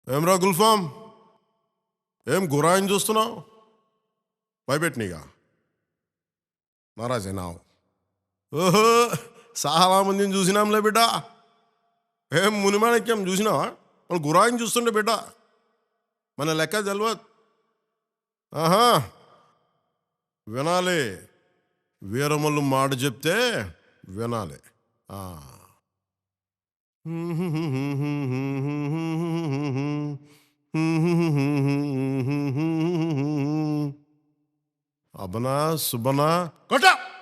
ఏమ్రా గుల్ఫామ్ ఏం గురాయిని చూస్తున్నావు భయపెట్టినీగా నారాజేనావు ఓహో చాలా మందిని చూసినాంలే బిడ్డ ఏం మునిమాణిక్యం చూసినావా మన గురాయిని చూస్తుండే బిడ్డ మన లెక్క తెలియదు ఆహా వినాలి వీరమల్లు మాట చెప్తే వినాలి ఆ. అబనా సుబనా కొట్ట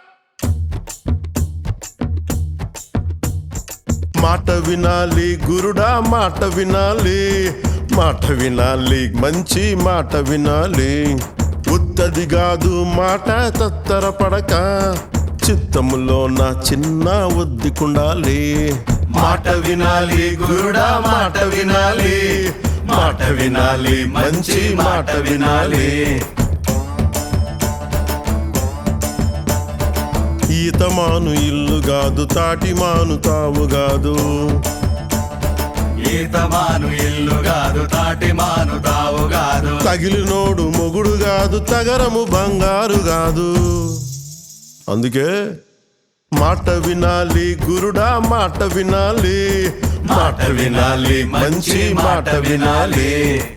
మాట వినాలి గురుడా మాట వినాలి మాట వినాలి మంచి మాట వినాలి ఉత్తది కాదు మాట తత్తర పడక చిత్తములో నా చిన్న ఒద్దికుండాలి మాట వినాలి గురుడా మాట వినాలి మాట వినాలి మంచి మాట వినాలి ఈతమాను ఇల్లు కాదు తాటి మాను తావు కాదు ఈతమాను ఇల్లు కాదు తాటి మాను తావు కాదు తగిలినోడు మొగుడు కాదు తగరము బంగారు కాదు అందుకే మాట వినాలి గురుడా మాట వినాలి మాట వినాలి మంచి మాట వినాలి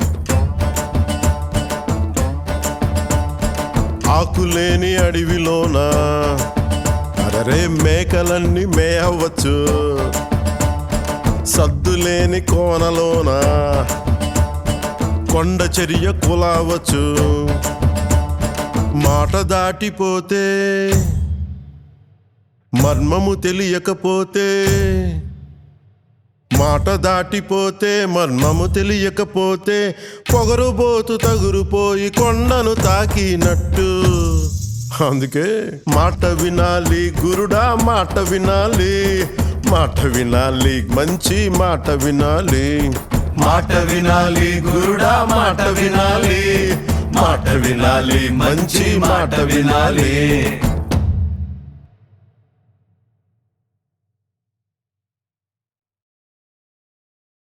ఆకులేని అడవిలోన అరరే మేకలన్నీ మేయవచ్చు సద్దులేని కోనలోన కొండ చర్య కులావచ్చు మాట దాటిపోతే మర్మము తెలియకపోతే మాట దాటిపోతే మర్మము తెలియకపోతే పొగరుబోతు తగురుపోయి కొండను తాకినట్టు అందుకే మాట వినాలి గురుడా మాట వినాలి మాట వినాలి మంచి మాట వినాలి మాట వినాలి గురుడా మాట వినాలి మాట వినాలి మంచి మాట వినాలి